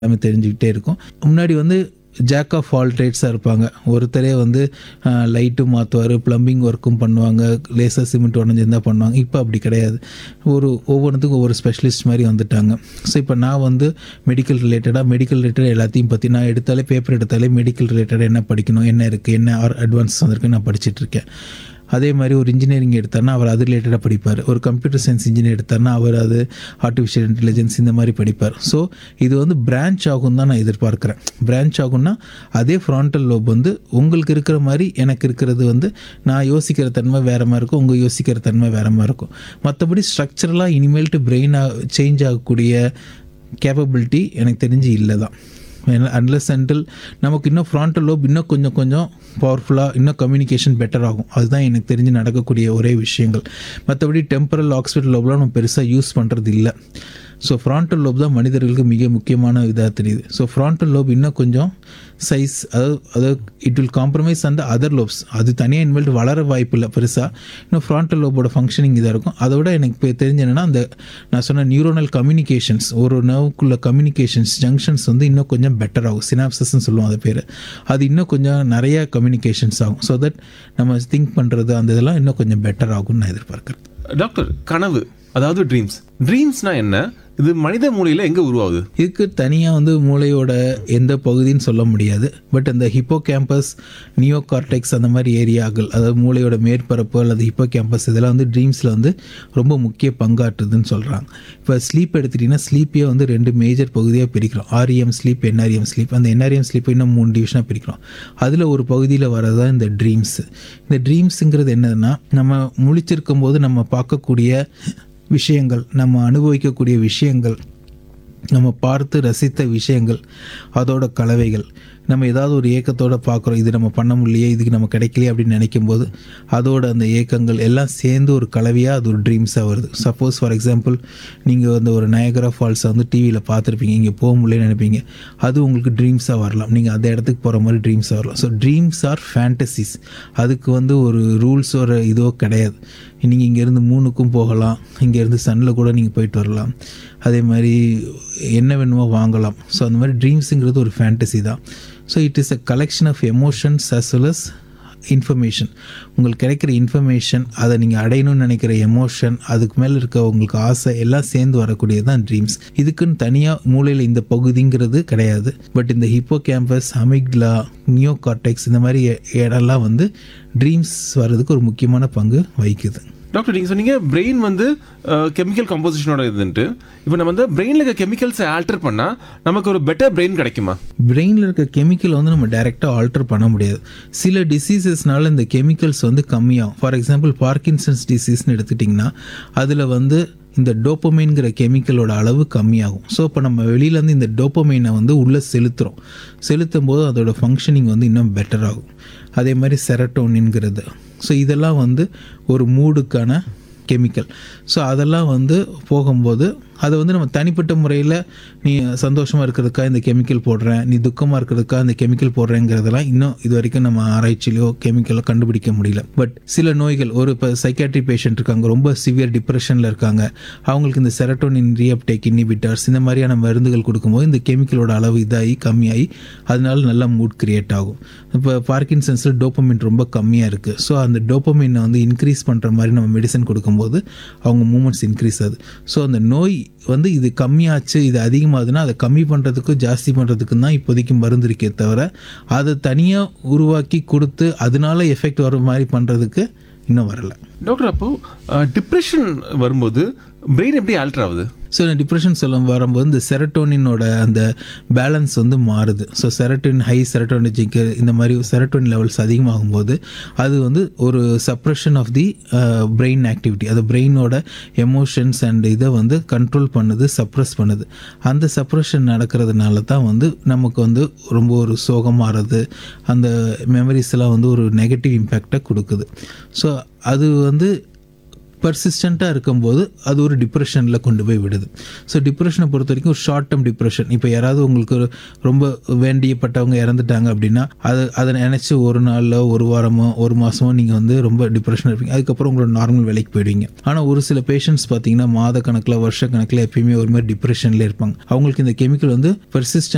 எல்லாமே தெரிஞ்சுக்கிட்டே இருக்கும் முன்னாடி வந்து ஜாக் ஆஃப் ஆல் ட்ரேட்ஸாக இருப்பாங்க ஒருத்தரே வந்து லைட்டும் மாற்றுவார் ப்ளம்பிங் ஒர்க்கும் பண்ணுவாங்க லேசர் சிமெண்ட் உடஞ்சிருந்தா பண்ணுவாங்க இப்போ அப்படி கிடையாது ஒரு ஒவ்வொன்றுத்துக்கும் ஒவ்வொரு ஸ்பெஷலிஸ்ட் மாதிரி வந்துட்டாங்க ஸோ இப்போ நான் வந்து மெடிக்கல் ரிலேட்டடாக மெடிக்கல் ரிலேட்டட் எல்லாத்தையும் பற்றி நான் எடுத்தாலே பேப்பர் எடுத்தாலே மெடிக்கல் ரிலேட்டடாக என்ன படிக்கணும் என்ன இருக்குது என்ன அட்வான்ஸ் வந்திருக்கு நான் படிச்சுட்டு இருக்கேன் அதே மாதிரி ஒரு இன்ஜினியரிங் எடுத்தார்னா அவர் அது ரிலேட்டடாக படிப்பார் ஒரு கம்ப்யூட்டர் சயின்ஸ் இன்ஜினியர் எடுத்தார்னா அவர் அது ஆர்டிஃபிஷியல் இன்டெலிஜென்ஸ் இந்த மாதிரி படிப்பார் ஸோ இது வந்து பிரான்ச் ஆகும் தான் நான் எதிர்பார்க்குறேன் பிரான்ச் ஆகும்னா அதே ஃப்ரான்டல் லோப் வந்து உங்களுக்கு இருக்கிற மாதிரி எனக்கு இருக்கிறது வந்து நான் யோசிக்கிற தன்மை வேறு மாதிரி இருக்கும் உங்கள் யோசிக்கிற தன்மை வேறு மாதிரி இருக்கும் மற்றபடி ஸ்ட்ரக்சரலாக இனிமேல்ட்டு பிரெயின் சேஞ்ச் ஆகக்கூடிய கேப்பபிலிட்டி எனக்கு தெரிஞ்சு இல்லை தான் அன்லஸ் அண்டில் நமக்கு இன்னும் ஃப்ரான்டல் லோப் இன்னும் கொஞ்சம் கொஞ்சம் பவர்ஃபுல்லாக இன்னும் கம்யூனிகேஷன் பெட்டர் ஆகும் அதுதான் எனக்கு தெரிஞ்சு நடக்கக்கூடிய ஒரே விஷயங்கள் மற்றபடி டெம்பரல் ஆக்சிபிட்டல் லோப்லாம் நம்ம பெருசாக யூஸ் பண்ணுறது இல்லை ஸோ ஃப்ரான்டல் லோப் தான் மனிதர்களுக்கு மிக முக்கியமான இதாக தெரியுது ஸோ ஃப்ரான்டல் லோப் இன்னும் கொஞ்சம் சைஸ் அதாவது அதாவது இட் வில் காம்ப்ரமைஸ் அந்த அதர் லோப்ஸ் அது தனியாக இன்வெல்ட் வளர வாய்ப்பு இல்லை பெருசாக இன்னும் ஃப்ரான்டல் லோபோட ஃபங்க்ஷனிங் இதாக இருக்கும் அதை விட எனக்கு இப்போ தெரிஞ்ச என்னென்னா அந்த நான் சொன்ன நியூரோனல் கம்யூனிகேஷன்ஸ் ஒரு நர்வுக்குள்ள கம்யூனிகேஷன்ஸ் ஜங்ஷன்ஸ் வந்து இன்னும் கொஞ்சம் பெட்டர் ஆகும் சினாப்சஸ்ன்னு சொல்லுவோம் அது பேர் அது இன்னும் கொஞ்சம் நிறைய கம்யூனிகேஷன்ஸ் ஆகும் ஸோ தட் நம்ம திங்க் பண்ணுறது அந்த இதெல்லாம் இன்னும் கொஞ்சம் பெட்டர் ஆகும்னு நான் எதிர்பார்க்குறேன் டாக்டர் கனவு அதாவது ட்ரீம்ஸ் ட்ரீம்ஸ்னா என்ன இது மனித மூளையில எங்க உருவாகுது இதுக்கு தனியாக வந்து மூளையோட எந்த பகுதின்னு சொல்ல முடியாது பட் அந்த ஹிப்போ கேம்பஸ் நியோ கார்டெக்ஸ் அந்த மாதிரி ஏரியாக்கள் அதாவது மூளையோட மேற்பரப்பு அல்லது ஹிப்போ கேம்பஸ் இதெல்லாம் வந்து ட்ரீம்ஸில் வந்து ரொம்ப முக்கிய பங்காற்றுதுன்னு சொல்கிறாங்க இப்போ ஸ்லீப் எடுத்துட்டிங்கன்னா ஸ்லீப்பே வந்து ரெண்டு மேஜர் பகுதியாக பிரிக்கிறோம் ஆர்இஎம் ஸ்லீப் என்ஆர்எம் ஸ்லீப் அந்த என்ஆர்எம் ஸ்லீப் இன்னும் மூணு டிவிஷனாக பிரிக்கிறோம் அதில் ஒரு பகுதியில் வரதான் இந்த ட்ரீம்ஸ் இந்த ட்ரீம்ஸுங்கிறது என்னதுன்னா நம்ம முழிச்சிருக்கும் போது நம்ம பார்க்கக்கூடிய விஷயங்கள் நம்ம அனுபவிக்கக்கூடிய விஷயங்கள் நம்ம பார்த்து ரசித்த விஷயங்கள் அதோட கலவைகள் நம்ம ஏதாவது ஒரு ஏக்கத்தோடு பார்க்குறோம் இது நம்ம பண்ண முடியலையே இதுக்கு நம்ம கிடைக்கலையே அப்படின்னு நினைக்கும் போது அதோட அந்த ஏக்கங்கள் எல்லாம் சேர்ந்து ஒரு கலவையாக அது ஒரு ட்ரீம்ஸாக வருது சப்போஸ் ஃபார் எக்ஸாம்பிள் நீங்கள் வந்து ஒரு நயகரா ஃபால்ஸை வந்து டிவியில் பார்த்துருப்பீங்க இங்கே போக முடியலன்னு நினைப்பீங்க அது உங்களுக்கு ட்ரீம்ஸாக வரலாம் நீங்கள் அந்த இடத்துக்கு போகிற மாதிரி ட்ரீம்ஸாக வரலாம் ஸோ ட்ரீம்ஸ் ஆர் ஃபேண்டசிஸ் அதுக்கு வந்து ஒரு ரூல்ஸ் ஒரு இதோ கிடையாது நீங்கள் இங்கேருந்து மூணுக்கும் போகலாம் இங்கேருந்து சன்னில் கூட நீங்கள் போயிட்டு வரலாம் அதே மாதிரி என்ன வேணுமோ வாங்கலாம் ஸோ அந்த மாதிரி ட்ரீம்ஸுங்கிறது ஒரு ஃபேண்டசி தான் so it is a collection of emotions as well as information உங்களுக்கு கிடைக்கிற இன்ஃபர்மேஷன் அதை நீங்கள் அடையணும்னு நினைக்கிற எமோஷன் அதுக்கு மேலே இருக்க உங்களுக்கு ஆசை எல்லாம் சேர்ந்து வரக்கூடியது தான் ட்ரீம்ஸ் இதுக்குன்னு தனியாக மூளையில் இந்த பகுதிங்கிறது கிடையாது பட் இந்த hippocampus amygdala neocortex இந்த மாதிரி இடம்லாம் வந்து ட்ரீம்ஸ் வர்றதுக்கு ஒரு முக்கியமான பங்கு வகிக்குது டாக்டர் நீங்க சொன்னீங்க பிரெயின் வந்து கெமிக்கல் கம்போசிஷனோட இதுன்ட்டு இப்போ நம்ம வந்து பிரெயின்ல இருக்க கெமிக்கல்ஸை ஆல்டர் பண்ணா நமக்கு ஒரு பெட்டர் பிரெயின் கிடைக்குமா பிரெயினில் இருக்க கெமிக்கல் வந்து நம்ம டைரெக்டாக ஆல்டர் பண்ண முடியாது சில டிசீசஸ்னால இந்த கெமிக்கல்ஸ் வந்து கம்மியாகும் ஃபார் எக்ஸாம்பிள் பார்க்கின்சன்ஸ் டிசீஸ்னு எடுத்துட்டிங்கன்னா அதில் வந்து இந்த டோப்பமைன்கிற கெமிக்கலோட அளவு கம்மியாகும் ஸோ இப்போ நம்ம வெளியிலேருந்து இந்த டோப்பமைனை வந்து உள்ளே செலுத்துகிறோம் செலுத்தும் போது அதோட ஃபங்க்ஷனிங் வந்து இன்னும் பெட்டர் ஆகும் அதே மாதிரி செரட்டோனின்கிறது ஸோ இதெல்லாம் வந்து ஒரு மூடுக்கான கெமிக்கல் ஸோ அதெல்லாம் வந்து போகும்போது அதை வந்து நம்ம தனிப்பட்ட முறையில் நீ சந்தோஷமாக இருக்கிறதுக்காக இந்த கெமிக்கல் போடுறேன் நீ துக்கமாக இருக்கிறதுக்காக இந்த கெமிக்கல் போடுறேங்கிறதெல்லாம் இன்னும் இது வரைக்கும் நம்ம ஆராய்ச்சியிலையோ கெமிக்கலோ கண்டுபிடிக்க முடியல பட் சில நோய்கள் ஒரு இப்போ சைக்காட்ரி பேஷண்ட் இருக்காங்க ரொம்ப சிவியர் டிப்ரெஷனில் இருக்காங்க அவங்களுக்கு இந்த செரட்டோனின் ரீஅப்டேக் இன்ஹிபிட்டர்ஸ் இந்த மாதிரியான மருந்துகள் கொடுக்கும்போது இந்த கெமிக்கலோட அளவு இதாகி கம்மியாகி அதனால நல்ல மூட் கிரியேட் ஆகும் இப்போ பார்க்கின்சன்ஸில் டோப்பமின் ரொம்ப கம்மியாக இருக்குது ஸோ அந்த டோப்பமினை வந்து இன்க்ரீஸ் பண்ணுற மாதிரி நம்ம மெடிசன் கொடுக்கும்போது அவங்க மூமெண்ட்ஸ் இன்க்ரீஸ் ஆகுது ஸோ அந்த நோய் வந்து இது கம்மியாச்சு இது அதிகமாகுதுன்னா அதை கம்மி பண்ணுறதுக்கும் ஜாஸ்தி பண்ணுறதுக்கும் தான் இப்போதைக்கு மருந்து இருக்கே தவிர அதை தனியாக உருவாக்கி கொடுத்து அதனால எஃபெக்ட் வர மாதிரி பண்ணுறதுக்கு இன்னும் வரல டாக்டர் அப்போ டிப்ரெஷன் வரும்போது பிரெயின் எப்படி ஆல்டர் ஆகுது ஸோ டிப்ரெஷன் சொல்ல வரும்போது இந்த செரட்டோனினோட அந்த பேலன்ஸ் வந்து மாறுது ஸோ செரட்டோனின் ஹை செரட்டோனிஜிக் இந்த மாதிரி செரட்டோனின் லெவல்ஸ் அதிகமாகும் போது அது வந்து ஒரு suppression of the brain activity அது பிரெயினோட எமோஷன்ஸ் அண்ட் இதை வந்து கண்ட்ரோல் பண்ணுது சப்ரெஸ் பண்ணுது அந்த சப்ரெஷன் நடக்கிறதுனால தான் வந்து நமக்கு வந்து ரொம்ப ஒரு சோகமாகிறது அந்த மெமரிஸ் எல்லாம் வந்து ஒரு நெகட்டிவ் இம்பேக்டை கொடுக்குது ஸோ அது வந்து பர்சிஸ்டண்ட்டாக இருக்கும்போது அது ஒரு டிப்ரெஷனில் கொண்டு போய் விடுது ஸோ டிப்ரெஷனை பொறுத்த வரைக்கும் ஒரு ஷார்ட் டேர்ம் டிப்ரெஷன் இப்போ யாராவது உங்களுக்கு ஒரு ரொம்ப வேண்டியப்பட்டவங்க இறந்துட்டாங்க அப்படின்னா அது அதை நினச்சி ஒரு நாளில் ஒரு வாரமோ ஒரு மாதமோ நீங்கள் வந்து ரொம்ப டிப்ரெஷன் இருப்பீங்க அதுக்கப்புறம் உங்களோட நார்மல் வேலைக்கு போயிடுவீங்க ஆனால் ஒரு சில பேஷண்ட்ஸ் பார்த்தீங்கன்னா மாத கணக்கில் வருஷ கணக்கில் எப்பயுமே ஒரு மாதிரி டிப்ரெஷனில் இருப்பாங்க அவங்களுக்கு இந்த கெமிக்கல் வந்து பர்சிஸ்டன்ட்